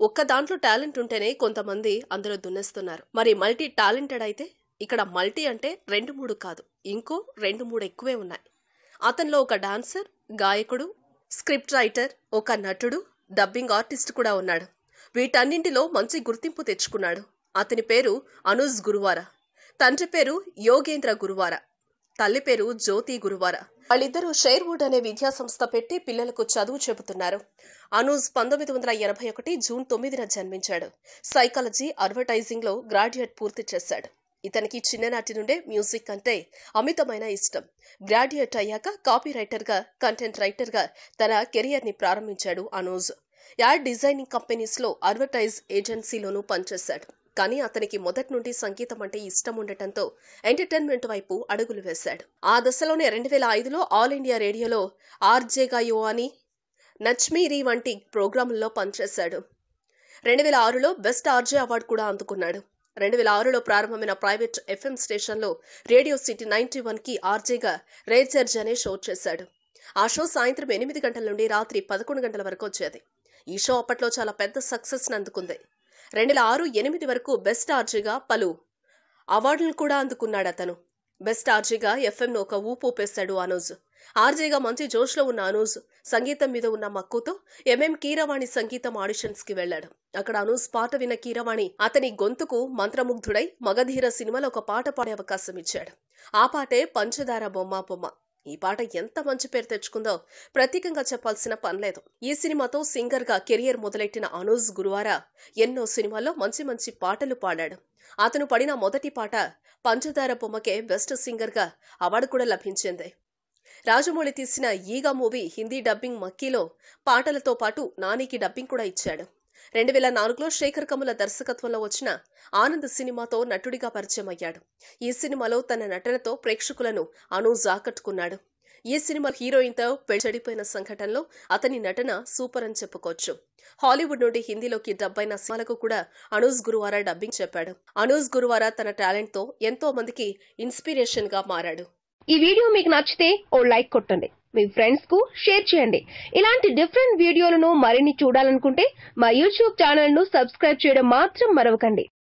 ఒక్క దాంట్లో టాలెంట్ ఉంటేనే కొంతమంది అందులో దున్నేస్తున్నారు మరి మల్టీ టాలెంటెడ్ అయితే ఇక్కడ మల్టీ అంటే రెండు మూడు కాదు ఇంకో రెండు మూడు ఎక్కువే ఉన్నాయి అతనిలో ఒక డాన్సర్ గాయకుడు స్క్రిప్ట్ రైటర్ ఒక నటుడు డబ్బింగ్ ఆర్టిస్ట్ కూడా ఉన్నాడు వీటన్నింటిలో మంచి గుర్తింపు తెచ్చుకున్నాడు అతని పేరు అనూజ్ గురువార తండ్రి పేరు యోగేంద్ర గురువార తల్లి పేరు జ్యోతి గురువార వాళ్ళిద్దరూ షేర్వుడ్ అనే విద్యా సంస్థ పెట్టి పిల్లలకు చదువు చెబుతున్నారు అనూజ్ పంతొమ్మిది వందల ఎనభై ఒకటి జూన్ తొమ్మిదిన జన్మించాడు సైకాలజీ అడ్వర్టైజింగ్ లో గ్రాడ్యుయేట్ పూర్తి చేశాడు ఇతనికి చిన్ననాటి నుండే మ్యూజిక్ అంటే అమితమైన ఇష్టం గ్రాడ్యుయేట్ అయ్యాక కాపీ రైటర్ గా కంటెంట్ రైటర్ గా తన కెరియర్ ని ప్రారంభించాడు అనూజ్ యాడ్ డిజైనింగ్ కంపెనీస్ లో అడ్వర్టైజ్ ఏజెన్సీలోనూ పనిచేశాడు కానీ అతనికి మొదటి నుండి సంగీతం అంటే ఇష్టం ఉండటంతో ఎంటర్టైన్మెంట్ వైపు అడుగులు వేశాడు ఆ దశలోనే రెండు వేల ఐదులో ఆల్ ఇండియా రేడియోలో ఆర్జేగా యో అని నచ్మీరి వంటి ప్రోగ్రాముల్లో పనిచేశాడు రెండు వేల ఆరులో బెస్ట్ ఆర్జే అవార్డు కూడా అందుకున్నాడు రెండు వేల ఆరులో ప్రారంభమైన ప్రైవేట్ ఎఫ్ఎం స్టేషన్లో రేడియో సిటీ నైన్టీ వన్కి ఆర్జేగా రేచర్జ్ అనే షో చేశాడు ఆ షో సాయంత్రం ఎనిమిది గంటల నుండి రాత్రి పదకొండు గంటల వరకు వచ్చేది ఈ షో అప్పట్లో చాలా పెద్ద సక్సెస్ అందుకుంది రెండు వేల ఆరు ఎనిమిది వరకు బెస్ట్ ఆర్జీగా పలు అవార్డులను కూడా అందుకున్నాడు అతను బెస్ట్ ఆర్జీగా ఎఫ్ఎంను ఒక ఊపు ఊపేశాడు అనూజ్ ఆర్జేగా మంచి జోష్లో ఉన్న అనూజ్ సంగీతం మీద ఉన్న మక్కువతో ఎంఎం కీరవాణి సంగీతం ఆడిషన్స్ కి వెళ్లాడు అక్కడ అనూజ్ పాట విన్న కీరవాణి అతని గొంతుకు మంత్రముగ్ధుడై మగధీర సినిమాలో ఒక పాట పాడే అవకాశం ఇచ్చాడు ఆ పాటే పంచదార బొమ్మ బొమ్మ ఈ పాట ఎంత మంచి పేరు తెచ్చుకుందో ప్రత్యేకంగా చెప్పాల్సిన పనిలేదు ఈ సినిమాతో సింగర్ గా కెరియర్ మొదలెట్టిన అనూజ్ గురువార ఎన్నో సినిమాల్లో మంచి మంచి పాటలు పాడాడు అతను పడిన మొదటి పాట పంచదార బొమ్మకే బెస్ట్ సింగర్ గా అవార్డు కూడా లభించింది రాజమౌళి తీసిన ఈగ మూవీ హిందీ డబ్బింగ్ మక్కీలో పాటలతో పాటు నానికి డబ్బింగ్ కూడా ఇచ్చాడు రెండు వేల నాలుగులో శేఖర్ కముల దర్శకత్వంలో వచ్చిన ఆనంద్ సినిమాతో నటుడిగా పరిచయం అయ్యాడు ఈ సినిమాలో తన నటనతో ప్రేక్షకులను అనూజ్ ఆకట్టుకున్నాడు ఈ సినిమా హీరోయిన్తో పెళ్లి చెడిపోయిన సంఘటనలో అతని నటన సూపర్ అని చెప్పుకోవచ్చు హాలీవుడ్ నుండి హిందీలోకి డబ్బైన సినిమాలకు కూడా అనూజ్ గురువార డబ్బింగ్ చెప్పాడు అనూజ్ గురువార తన టాలెంట్ తో ఎంతో మందికి ఇన్స్పిరేషన్ గా మారాడు ఈ వీడియో మీకు నచ్చితే ఓ లైక్ కొట్టండి మీ ఫ్రెండ్స్ కు షేర్ చేయండి ఇలాంటి డిఫరెంట్ వీడియోలను మరిన్ని చూడాలనుకుంటే మా యూట్యూబ్ ఛానల్ ను సబ్స్క్రైబ్ చేయడం మాత్రం మరవకండి